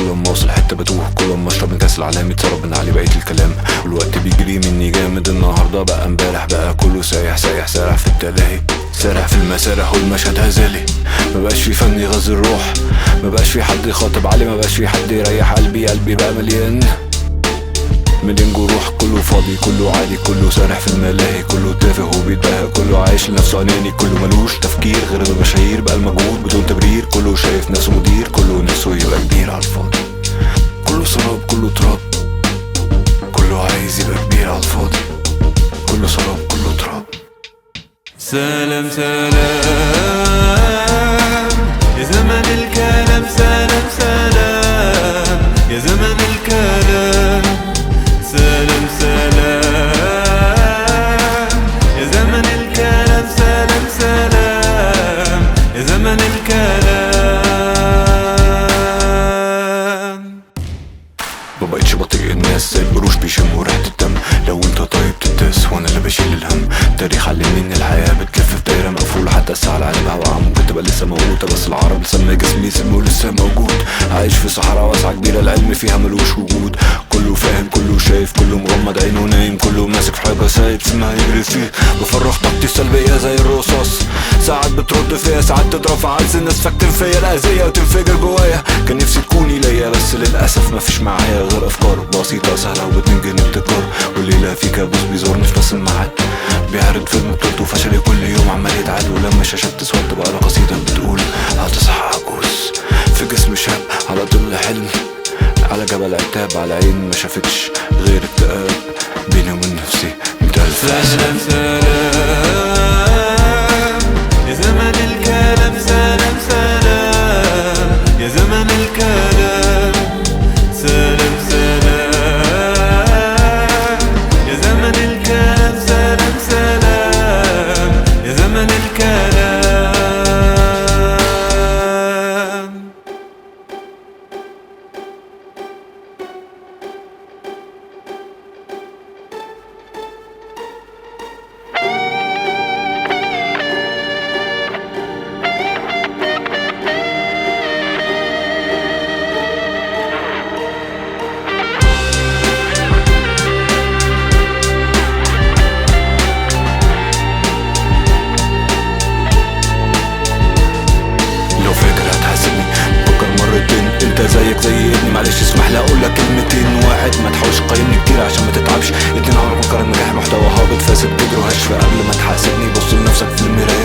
ما اوصل حته بتوه كل ما اشرب من كاس العالم يتسرب من علي بقيه الكلام والوقت بيجري مني جامد النهارده بقى امبارح بقى كله سايح سايح سارح في التلاهي سارح في المسارح والمشهد هزالي مبقاش في فن يغذي الروح مبقاش في حد يخاطب علي مبقاش في حد يريح قلبي قلبي بقى مليان مليان جروح كله فاضي كله عادي كله سارح في الملاهي كله تافه وبيتباهى كله عايش لنفسه اناني كله ملوش تفكير غير المشاهير بقى المجهود بدون تبرير كله شايف نفسه مدير كله نفسه يبقى كبير على الفاضي كله سراب كله تراب كله عايز يبقى كبير على الفاضي كله سراب كله تراب سلام سلام يا زمن الكلام سلام سلام يا زمن الكلام سلام سلام يا زمن الكلام سلام سلام يا زمن الكلام ما بقتش بطيء الناس زي القروش بيشموا ريحة الدم لو انت طيب تداس وانا اللي بشيل الهم التاريخ علمني ان الحياة بتلف في دايرة مقفولة حتى الساعة على قلبها وقع ممكن تبقى لسه موجودة بس العرب لسه جسمي سمه لسه موجود عايش في صحراء واسعة كبيرة العلم فيها ملوش وجود كله فاهم كله شايف كله مغمض عينه نايم كله ماسك في حاجة سايب سمها يجري فيه بفرغ طاقتي السلبية زي الرصاص ساعات بترد فيا ساعات تضرب في عز الناس فاكتم فيا الأذية وتنفجر جوايا كان نفسي تكوني ليا بس للأسف مفيش معايا غير أفكار بسيطة سهلة وبتنجن ابتكار والليلة في كابوس بيزورني في نفس الميعاد بيعرض فيلم بطولته فشلي كل يوم عمال يتعاد ولما الشاشة بتسود تبقى له قصيدة بتقول هتصحى عجوز في جسم شاب على ظل حلم على جبل عتاب على عين ما شافتش غير اكتئاب بيني وبين نفسي ميت ألف حساب سلام سلام يا زمن الكلام سلام سلام يا زمن الكلام سلام سلام يا زمن الكلام سلام سلام يا زمن الكلام لو فاكر هتحاسبني فكر مرتين انت زيك زي ابني معلش اسمح لي اقول لك كلمتين واحد ما تحاولش تقيمني كتير عشان ما تتعبش اتنين عمرك مقارن نجاح محتوى هابط فاسد بيجروا هشف قبل ما تحاسبني بص لنفسك في المرايه